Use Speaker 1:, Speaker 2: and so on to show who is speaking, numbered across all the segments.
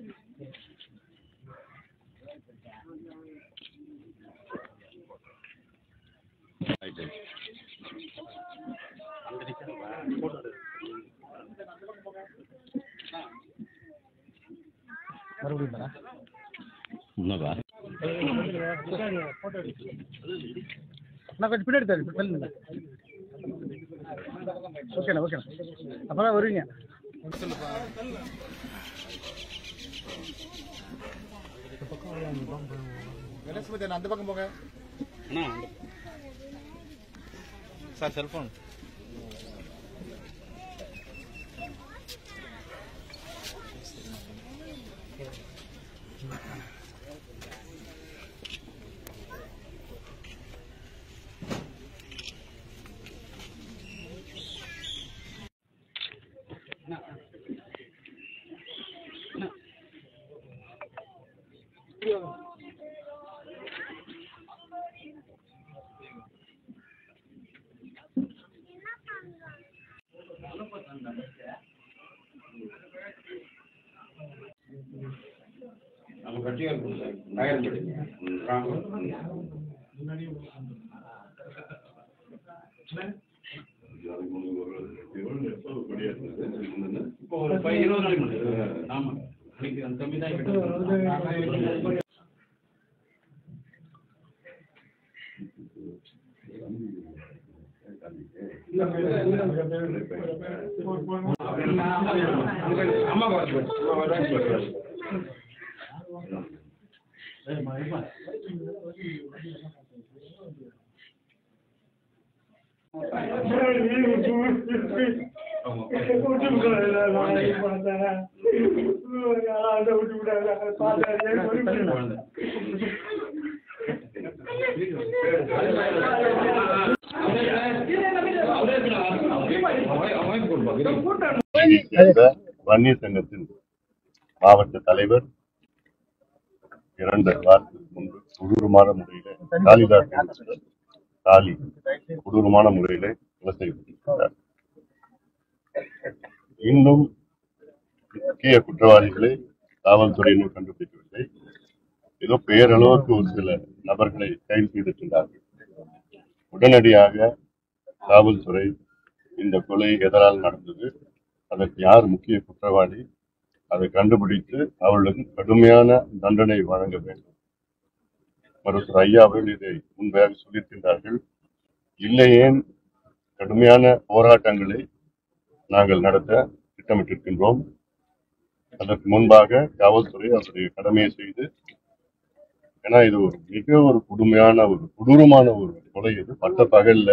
Speaker 1: உண்மைப்பா
Speaker 2: நான் கொஞ்சம் பின்னாடி தரேன் சொல்லுங்க ஓகேண்ணா ஓகேண்ணா அப்போ தான் வருவீங்க
Speaker 3: அந்த பக்கம் போங்க
Speaker 1: அண்ணா சார் செல்ஃபோன்
Speaker 4: இப்போ ஒரு பை- இருபது நாளைக்கு முன்னாடி. ஆமா அன்னைக்கு அந்த தம்பி தான் என்கிட்ட அம்மா
Speaker 5: சேர்ந்த வன்னியர் சங்கத்தின் மாவட்ட தலைவர் இரண்டு வாரத்துக்கு முன்பு கொடூரமான முறையில காளிதாஸ் என்ற காளி கொடூரமான முறையில கொலை செய்யப்பட்டிருக்கிறார் இன்னும் முக்கிய குற்றவாளிகளை காவல்துறையினர் கண்டுபிடிக்கவில்லை ஏதோ பேரளவுக்கு ஒரு சில நபர்களை கைது செய்திருக்கிறார்கள் உடனடியாக காவல்துறை இந்த கொலை எதனால் நடந்தது அதற்கு யார் முக்கிய குற்றவாளி அதை கண்டுபிடித்து அவர்களுக்கு கடுமையான தண்டனை வழங்க வேண்டும் மருத்துவர் ஐயா அவர்கள் இதை முன்பாக சொல்லியிருக்கின்றார்கள் இல்லையேன் கடுமையான போராட்டங்களை நாங்கள் நடத்த திட்டமிட்டிருக்கின்றோம் அதற்கு முன்பாக காவல்துறை அவருடைய கடமையை செய்து ஏன்னா இது ஒரு மிக ஒரு கொடுமையான ஒரு கொடூரமான ஒரு கொலை இது பட்ட பகல்ல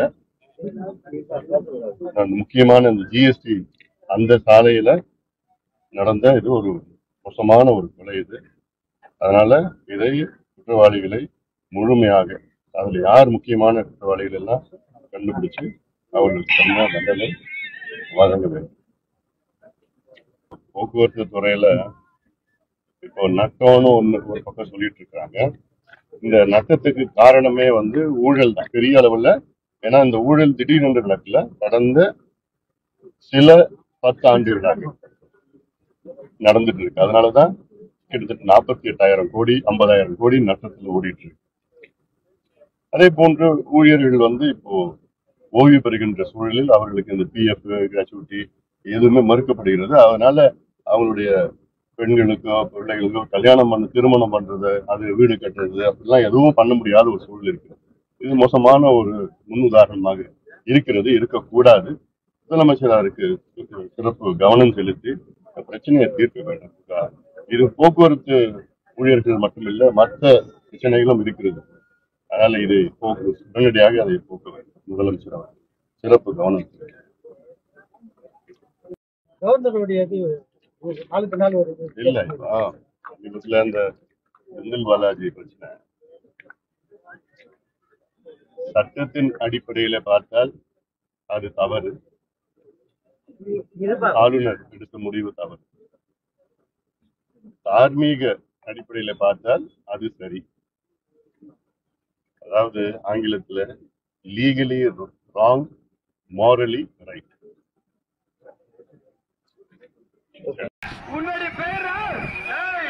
Speaker 5: அந்த முக்கியமான இந்த ஜிஎஸ்டி அந்த சாலையில நடந்த இது ஒரு மோசமான ஒரு கொலை இது அதனால இதை குற்றவாளிகளை முழுமையாக அதுல யார் முக்கியமான குற்றவாளிகள் எல்லாம் கண்டுபிடிச்சு அவர்களுக்கு கடுமையான தண்டனை வழங்க வேண்டும் போக்குவரத்து துறையில இப்போ நட்டம்னு ஒண்ணு ஒரு பக்கம் சொல்லிட்டு இருக்காங்க இந்த நட்டத்துக்கு காரணமே வந்து ஊழல் தான் பெரிய அளவுல ஏன்னா இந்த ஊழல் திடீரென்று நடக்கல கடந்த சில பத்து ஆண்டுகளாக நடந்துட்டு இருக்கு அதனாலதான் கிட்டத்தட்ட நாற்பத்தி எட்டாயிரம் கோடி ஐம்பதாயிரம் கோடி நட்டத்துல ஓடிட்டு இருக்கு அதே போன்று ஊழியர்கள் வந்து இப்போ ஓய்வு பெறுகின்ற சூழலில் அவர்களுக்கு இந்த பிஎஃப் கிராச்சுவிட்டி எதுவுமே மறுக்கப்படுகிறது அதனால அவங்களுடைய பெண்களுக்கோ பிள்ளைகளுக்கோ கல்யாணம் பண்ண திருமணம் பண்றது அது வீடு கட்டுறது அப்படிலாம் எதுவும் பண்ண முடியாத ஒரு சூழல் இருக்கு இது மோசமான ஒரு முன்னுதாரணமாக இருக்கிறது இருக்கக்கூடாது முதலமைச்சராருக்கு சிறப்பு கவனம் செலுத்தி இந்த பிரச்சனையை தீர்க்க வேண்டும் இது போக்குவரத்து ஊழியர்கள் மட்டுமில்ல மற்ற பிரச்சனைகளும் இருக்கிறது அதனால இதை போக்கு உடனடியாக அதை போக்க வேண்டும் முதலமைச்சர் அவர் சிறப்பு கவனம் செலுத்தி
Speaker 2: கவர்னருடைய இது ஒரு நாளுக்கு நாள் ஒரு இது.
Speaker 5: இல்ல இப்போ சமீபத்துல இந்த செந்தில் பாலாஜி பிரச்சனை சட்டத்தின் அடிப்படையில பார்த்தால் அது தவறு ஆளுநர் எடுத்த முடிவு தவறு தார்மீக அடிப்படையில பார்த்தால் அது சரி அதாவது ஆங்கிலத்துல லீகலி ராங் மாரலி ரைட்
Speaker 6: உன்னுடைய பெயரா ஏய்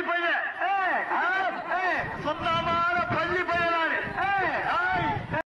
Speaker 6: பள்ளி பையன் சுத்தமான பள்ளி பையனா